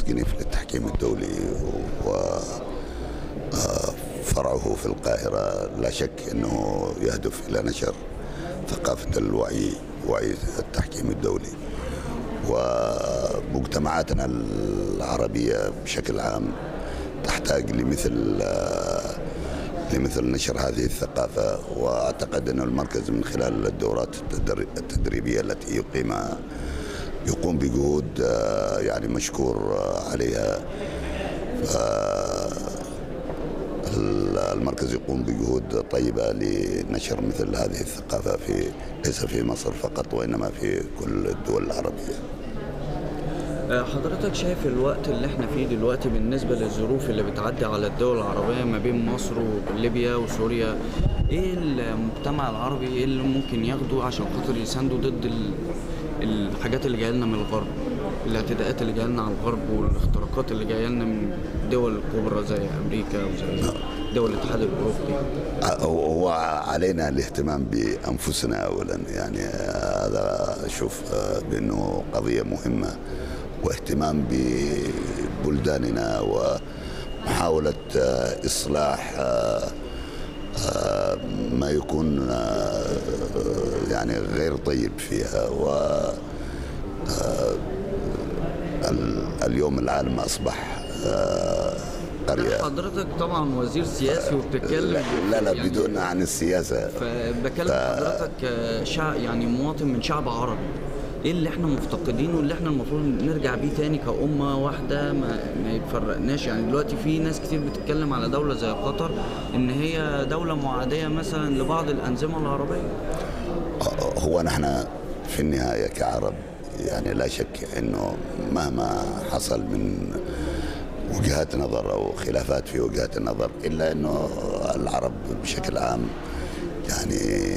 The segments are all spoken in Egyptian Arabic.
تجنيف للتحكيم الدولي و آه، فرعه في القاهرة لا شك أنه يهدف إلى نشر ثقافة الوعي وعي التحكيم الدولي ومجتمعاتنا العربية بشكل عام تحتاج لمثل آه، لمثل نشر هذه الثقافة وأعتقد أن المركز من خلال الدورات التدر- التدريبية التي يقيمها يقوم بجهود آه، يعني مشكور آه، عليها ف- المركز يقوم بجهود طيبة لنشر مثل هذه الثقافة في ليس في مصر فقط وإنما في كل الدول العربية آه، حضرتك شايف الوقت اللي احنا فيه دلوقتي بالنسبة للظروف اللي بتعدي على الدول العربية ما بين مصر وليبيا وسوريا ايه المجتمع العربي ايه اللي ممكن ياخده عشان خاطر يساندوا ضد ال- الحاجات اللي جايه لنا من الغرب الاعتداءات اللي جايه لنا على الغرب والاختراقات اللي جايه لنا من دول كبرى زي امريكا وزي دول الاتحاد الاوروبي هو علينا الاهتمام بأنفسنا أولا يعني هذا أشوف بأنه قضية مهمة واهتمام ببلداننا ومحاولة إصلاح ما يكون يعني غير طيب فيها و اليوم العالم أصبح قرية حضرتك طبعا وزير سياسي وبتتكلم لا لا يعني بدون عن السياسة فبكلم حضرتك شعب يعني مواطن من شعب عربي ايه اللي احنا مفتقدينه اللي احنا المفروض نرجع بيه تاني كأمة واحدة ما, ما يتفرقناش يعني دلوقتي في ناس كتير بتتكلم على دولة زي قطر ان هي دولة معادية مثلا لبعض الأنظمة العربية هو نحن في النهاية كعرب يعني لا شك أنه مهما حصل من وجهات نظر أو خلافات في وجهات النظر إلا أنه العرب بشكل عام يعني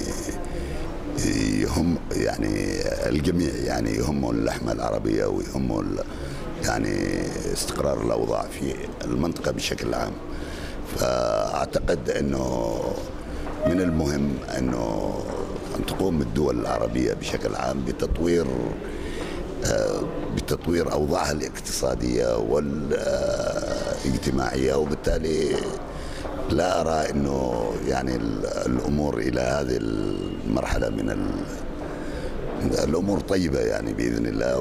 يهم يعني الجميع يعني يهمه اللحمة العربية ويهمه ال- يعني استقرار الأوضاع في المنطقة بشكل عام فأعتقد أنه من المهم أنه أن تقوم الدول العربية بشكل عام بتطوير آه، بتطوير أوضاعها الاقتصادية والاجتماعية وبالتالي لا أرى أنه يعني ال- الأمور إلى هذه المرحلة من ال- الأمور طيبة يعني بإذن الله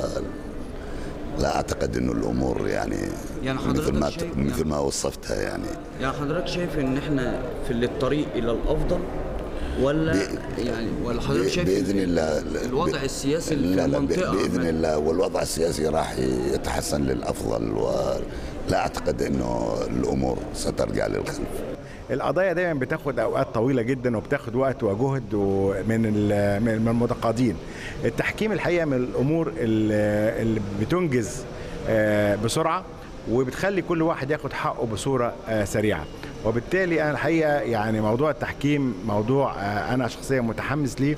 ولا أعتقد أنه الأمور يعني, يعني مثل حضرتك ما شايف مثل يعني- ما وصفتها يعني يعني حضرتك شايف ان احنا في الطريق الى الافضل ولا ب- يعني ولا حضرتك شايف بإذن الله الوضع السياسي اللي لا في لا المنطقة بإذن عامة؟ الله والوضع السياسي راح يتحسن للأفضل ولا أعتقد أنه الأمور سترجع للخلف القضايا دايما بتاخد اوقات طويله جدا وبتاخد وقت وجهد ومن ال- من من المتقاضين التحكيم الحقيقه من الامور اللي اللي بتنجز آه، بسرعه وبتخلي كل واحد ياخد حقه بصوره آه، سريعه وبالتالي انا الحقيقه يعني موضوع التحكيم موضوع آه، انا شخصيا متحمس ليه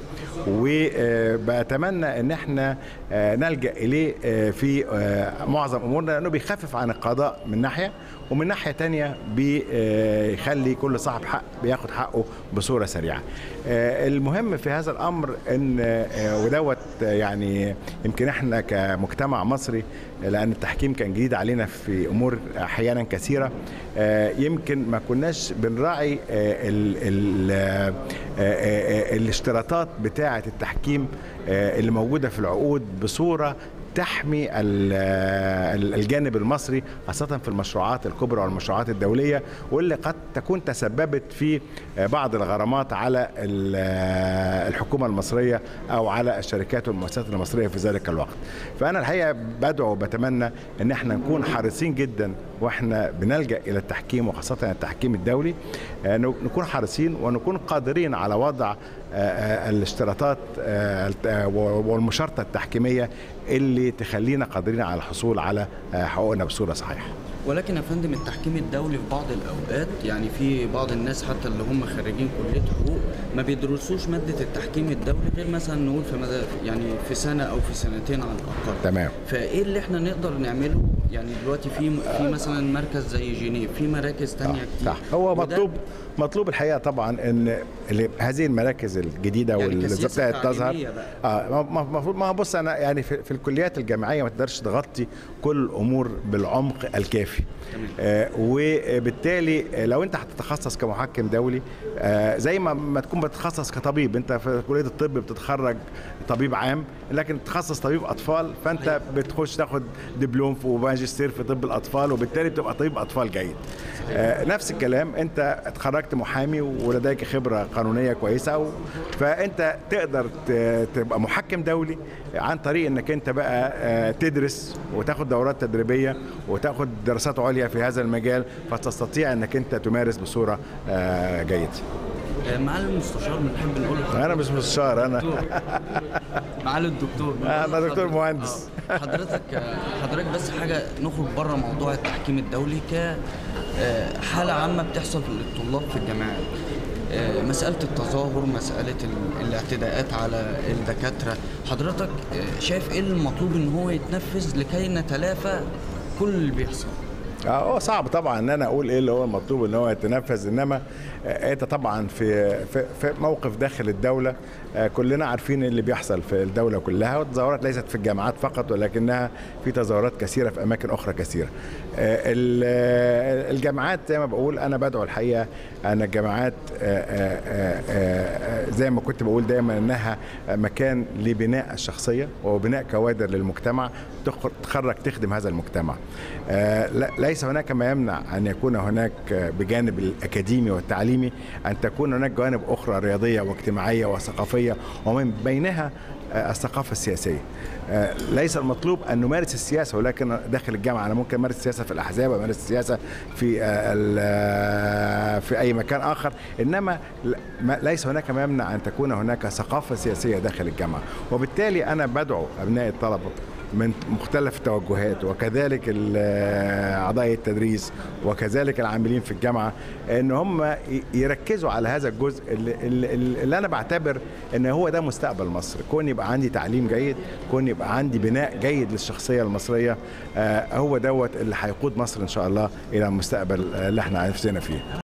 وبتمنى ان احنا آه، نلجا اليه آه، في آه، معظم امورنا لانه بيخفف عن القضاء من ناحيه ومن ناحيه تانية بيخلي كل صاحب حق بياخد حقه بصوره سريعه. آه، المهم في هذا الامر ان آه، ودوت آه، يعني يمكن احنا كمجتمع مصري آه، لان التحكيم كان جديد علينا في امور احيانا كثيره آه، يمكن ما كناش بنراعي آه، ال- ال- آه، آه، آه، الاشتراطات بتاعه التحكيم آه، اللي موجوده في العقود بصوره تحمي ال- ال- الجانب المصري خاصة في المشروعات الكبرى والمشروعات الدولية واللي قد تكون تسببت في بعض الغرامات على ال- الحكومة المصرية أو على الشركات والمؤسسات المصرية في ذلك الوقت فأنا الحقيقة بدعو وبتمنى أن احنا نكون حريصين جدا واحنا بنلجأ إلى التحكيم وخاصة التحكيم الدولي آه، نكون حريصين ونكون قادرين على وضع آه، آه، الاشتراطات آه، الت- آه، والمشارطة التحكيمية اللي تخلينا قادرين على الحصول على آه، حقوقنا بصورة صحيحة ولكن يا فندم التحكيم الدولي في بعض الاوقات يعني في بعض الناس حتى اللي هم خريجين كليه حقوق ما بيدرسوش ماده التحكيم الدولي غير مثلا نقول في مدى يعني في سنه او في سنتين على الاقل تمام فايه اللي احنا نقدر نعمله يعني دلوقتي في في مثلا مركز زي جنيف في مراكز تانية كتير صح هو وده مطلوب مطلوب الحقيقه طبعا ان اللي- هذه المراكز الجديده يعني واللي كسياسة ابتدت تظهر تعليمية بقى. اه ما- المفروض ما هو بص انا يعني في, في الكليات الجامعيه ما تقدرش تغطي كل الامور بالعمق الكافي تمام. آه وبالتالي آه، لو انت هتتخصص كمحكم دولي آه زي ما ما تكون بتتخصص كطبيب انت في كليه الطب بتتخرج طبيب عام لكن تتخصص طبيب اطفال فانت بتخش تاخد دبلوم في وماجستير في طب الاطفال وبالتالي بتبقى طبيب اطفال جيد آه نفس الكلام انت اتخرجت محامي ولديك خبره قانونيه كويسه و... فانت تقدر ت- تبقى محكم دولي عن طريق انك انت بقى آه، تدرس وتاخد دورات تدريبيه وتاخد دراسات عليا في هذا المجال فتستطيع انك انت تمارس بصوره آه، جيده آه، معالي المستشار بنحب نقول لحضرتك انا مش مستشار انا دكتور. معالي الدكتور أنا دكتور حضرتك- مهندس. آه. حضرتك حضرتك بس حاجه نخرج بره موضوع التحكيم الدولي ك آه، حاله عامه بتحصل للطلاب في الجامعات آه، مسألة التظاهر مسألة ال- الاعتداءات على الدكاترة حضرتك آه، شايف ايه المطلوب ان هو يتنفذ لكي نتلافى كل اللي بيحصل اه هو صعب طبعا ان انا اقول ايه اللي هو المطلوب ان هو يتنفذ انما آه، انت طبعا في في, في موقف داخل الدوله آه، كلنا عارفين اللي بيحصل في الدوله كلها والتظاهرات ليست في الجامعات فقط ولكنها في تظاهرات كثيره في اماكن اخرى كثيره آه، ال- آه، الجامعات زي ما بقول انا بدعو الحقيقه ان الجامعات آه، آه، آه، آه، زي ما كنت بقول دايما انها مكان لبناء الشخصيه وبناء كوادر للمجتمع تخ- تخرج تخدم هذا المجتمع آه، لا- ليس هناك ما يمنع ان يكون هناك آه، بجانب الاكاديمي والتعليمي ان تكون هناك جوانب اخرى رياضيه واجتماعيه وثقافيه ومن بينها آه، الثقافه السياسيه آه، ليس المطلوب ان نمارس السياسه ولكن داخل الجامعه انا ممكن امارس السياسه في الاحزاب امارس السياسه في آه، ال- آه، في اي مكان اخر انما ل- ما- ليس هناك ما يمنع ان تكون هناك ثقافه سياسيه داخل الجامعه وبالتالي انا بدعو ابناء الطلبه من مختلف التوجهات وكذلك ال- اعضاء التدريس وكذلك العاملين في الجامعه ان هم ي- يركزوا على هذا الجزء اللي, اللي, اللي انا بعتبر ان هو ده مستقبل مصر كون يبقى عندي تعليم جيد كون يبقى عندي بناء جيد للشخصيه المصريه آه، هو دوت اللي هيقود مصر ان شاء الله الى المستقبل آه، اللي احنا نفسنا فيه